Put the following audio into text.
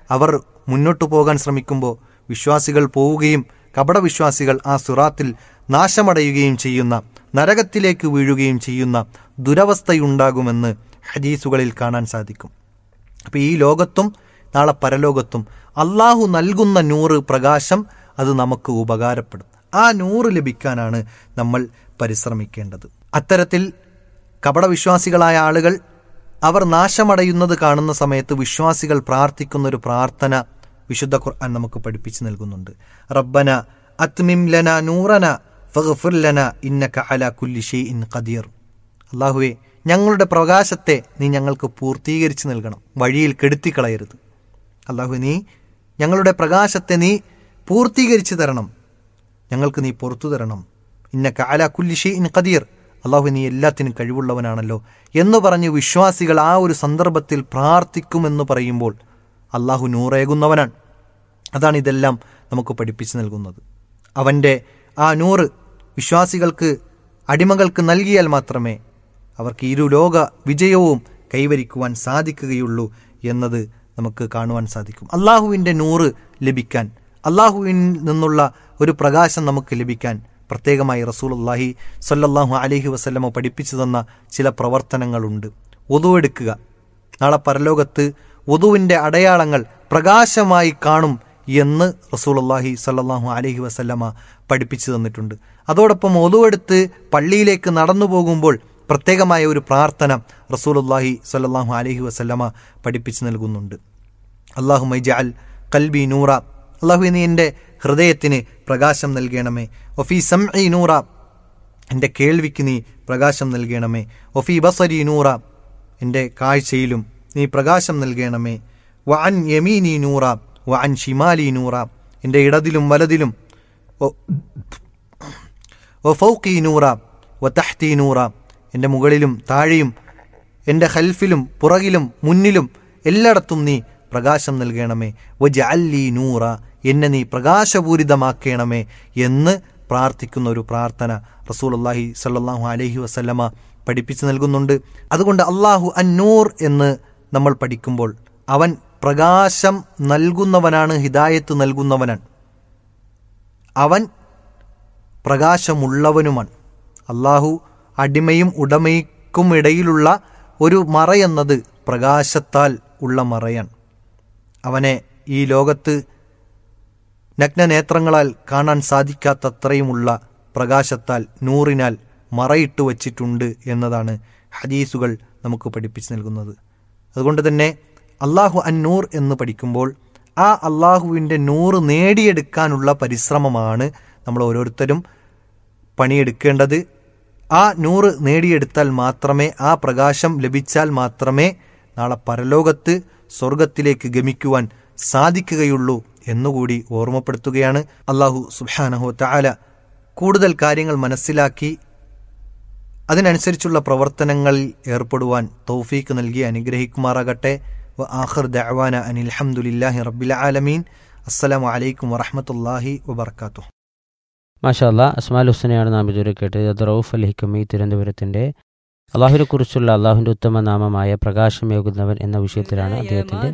അവർ മുന്നോട്ടു പോകാൻ ശ്രമിക്കുമ്പോൾ വിശ്വാസികൾ പോവുകയും കപടവിശ്വാസികൾ ആ സുറാത്തിൽ നാശമടയുകയും ചെയ്യുന്ന നരകത്തിലേക്ക് വീഴുകയും ചെയ്യുന്ന ദുരവസ്ഥയുണ്ടാകുമെന്ന് ഹദീസുകളിൽ കാണാൻ സാധിക്കും അപ്പോൾ ഈ ലോകത്തും നാളെ പരലോകത്തും അള്ളാഹു നൽകുന്ന നൂറ് പ്രകാശം അത് നമുക്ക് ഉപകാരപ്പെടും ആ നൂറ് ലഭിക്കാനാണ് നമ്മൾ പരിശ്രമിക്കേണ്ടത് അത്തരത്തിൽ കപടവിശ്വാസികളായ ആളുകൾ അവർ നാശമടയുന്നത് കാണുന്ന സമയത്ത് വിശ്വാസികൾ പ്രാർത്ഥിക്കുന്ന ഒരു പ്രാർത്ഥന വിശുദ്ധ ഖുർആൻ നമുക്ക് പഠിപ്പിച്ചു നൽകുന്നുണ്ട് റബ്ബന അത്മിം ലന നൂറന ഫഗ്ഫിർ ലന ഇന്നക അല കുല്ലി ഷൈഇൻ ഖദീർ അള്ളാഹുവെ ഞങ്ങളുടെ പ്രകാശത്തെ നീ ഞങ്ങൾക്ക് പൂർത്തീകരിച്ച് നൽകണം വഴിയിൽ കെടുത്തിക്കളയരുത് അള്ളാഹു നീ ഞങ്ങളുടെ പ്രകാശത്തെ നീ പൂർത്തീകരിച്ച് തരണം ഞങ്ങൾക്ക് നീ പുറത്തു തരണം ഇന്ന കാല കുല്ലിഷി ഇൻ ഖദീർ അള്ളാഹു നീ എല്ലാത്തിനും കഴിവുള്ളവനാണല്ലോ എന്ന് പറഞ്ഞ് വിശ്വാസികൾ ആ ഒരു സന്ദർഭത്തിൽ പ്രാർത്ഥിക്കുമെന്ന് പറയുമ്പോൾ അള്ളാഹു നൂറേകുന്നവനാണ് അതാണ് ഇതെല്ലാം നമുക്ക് പഠിപ്പിച്ചു നൽകുന്നത് അവൻ്റെ ആ നൂറ് വിശ്വാസികൾക്ക് അടിമകൾക്ക് നൽകിയാൽ മാത്രമേ അവർക്ക് ഇരു ലോക വിജയവും കൈവരിക്കുവാൻ സാധിക്കുകയുള്ളൂ എന്നത് നമുക്ക് കാണുവാൻ സാധിക്കും അള്ളാഹുവിൻ്റെ നൂറ് ലഭിക്കാൻ അള്ളാഹുവിൽ നിന്നുള്ള ഒരു പ്രകാശം നമുക്ക് ലഭിക്കാൻ പ്രത്യേകമായി റസൂലുള്ളാഹി സ്വല്ലല്ലാഹു അലൈഹി വസല്ലമ പഠിപ്പിച്ചു തന്ന ചില പ്രവർത്തനങ്ങളുണ്ട് ഒതുവെടുക്കുക നാളെ പരലോകത്ത് ഒതുവിൻ്റെ അടയാളങ്ങൾ പ്രകാശമായി കാണും എന്ന് റസൂലുള്ളാഹി സ്വല്ലല്ലാഹു അലൈഹി വസല്ലമ പഠിപ്പിച്ചു തന്നിട്ടുണ്ട് അതോടൊപ്പം ഒതുവെടുത്ത് പള്ളിയിലേക്ക് നടന്നു പോകുമ്പോൾ പ്രത്യേകമായ ഒരു പ്രാർത്ഥന റസൂലുള്ളാഹി സ്വല്ലല്ലാഹു അലൈഹി വസല്ലമ പഠിപ്പിച്ചു നൽകുന്നുണ്ട് അള്ളാഹു മൈജഅൽ കൽബി നൂറ അള്ളാഹു നീ എൻ്റെ ഹൃദയത്തിന് പ്രകാശം നൽകണമേ ഒഫി സംഇ നൂറ എൻ്റെ കേൾവിക്ക് നീ പ്രകാശം നൽകണമേ ഒഫി ബസരി നൂറ എൻ്റെ കാഴ്ചയിലും നീ പ്രകാശം നൽകണമേ വ അൻ യമീനി നൂറ വ അൻ ഷിമാലി നൂറ എൻ്റെ ഇടതിലും വലതിലും ഒ ഫൗക്കി നൂറ വ തഹ്തി നൂറ എൻ്റെ മുകളിലും താഴെയും എൻ്റെ ഹൽഫിലും പുറകിലും മുന്നിലും എല്ലായിടത്തും നീ പ്രകാശം നൽകണമേ വജ അല്ലി നൂറ എന്നെ നീ പ്രകാശപൂരിതമാക്കണമേ എന്ന് പ്രാർത്ഥിക്കുന്ന ഒരു പ്രാർത്ഥന റസൂലുള്ളാഹി സല്ലല്ലാഹു അലൈഹി വസല്ലമ പഠിപ്പിച്ചു നൽകുന്നുണ്ട് അതുകൊണ്ട് അള്ളാഹു അന്നൂർ എന്ന് നമ്മൾ പഠിക്കുമ്പോൾ അവൻ പ്രകാശം നൽകുന്നവനാണ് ഹിദായത്ത് നൽകുന്നവനാണ് അവൻ പ്രകാശമുള്ളവനുമാണ് അള്ളാഹു അടിമയും ഉടമയ്ക്കും ഇടയിലുള്ള ഒരു മറയെന്നത് പ്രകാശത്താൽ ഉള്ള മറയാണ് അവനെ ഈ ലോകത്ത് നഗ്നനേത്രങ്ങളാൽ കാണാൻ സാധിക്കാത്തത്രയുമുള്ള പ്രകാശത്താൽ നൂറിനാൽ മറയിട്ടു വച്ചിട്ടുണ്ട് എന്നതാണ് ഹദീസുകൾ നമുക്ക് പഠിപ്പിച്ചു നൽകുന്നത് അതുകൊണ്ട് തന്നെ അള്ളാഹു അന്നൂർ എന്ന് പഠിക്കുമ്പോൾ ആ അള്ളാഹുവിൻ്റെ നൂറ് നേടിയെടുക്കാനുള്ള പരിശ്രമമാണ് നമ്മൾ ഓരോരുത്തരും പണിയെടുക്കേണ്ടത് ആ നൂറ് നേടിയെടുത്താൽ മാത്രമേ ആ പ്രകാശം ലഭിച്ചാൽ മാത്രമേ നാളെ പരലോകത്ത് സ്വർഗത്തിലേക്ക് ഗമിക്കുവാൻ സാധിക്കുകയുള്ളൂ എന്നുകൂടി ഓർമ്മപ്പെടുത്തുകയാണ് അള്ളാഹു സുബാനഹു താല കൂടുതൽ കാര്യങ്ങൾ മനസ്സിലാക്കി അതിനനുസരിച്ചുള്ള പ്രവർത്തനങ്ങളിൽ ഏർപ്പെടുവാൻ തൗഫീക്ക് നൽകി അനുഗ്രഹിക്കുമാറാകട്ടെ വ ആഖിർ ദഅവാന അനിൽ ഹംദുലില്ലാഹി റബ്ബിൽ ആലമീൻ അസ്സലാമു അലൈക്കും വറഹ്മത്തുള്ളാഹി വബർക്കാത്തു മാഷാല്ല അസ്മാൽ ഹുസനെയാണ് നാം ഇതുവരെ കേട്ടത് അത് റൌഫ് അൽ ഹിക്കമി തിരുവനന്തപുരത്തിൻ്റെ അള്ളാഹുവിനെ കുറിച്ചുള്ള അള്ളാഹുവിൻ്റെ ഉത്തമ നാമമായ പ്രകാശമേകുന്നവൻ എന്ന വിഷയത്തിലാണ് അദ്ദേഹത്തിൻ്റെ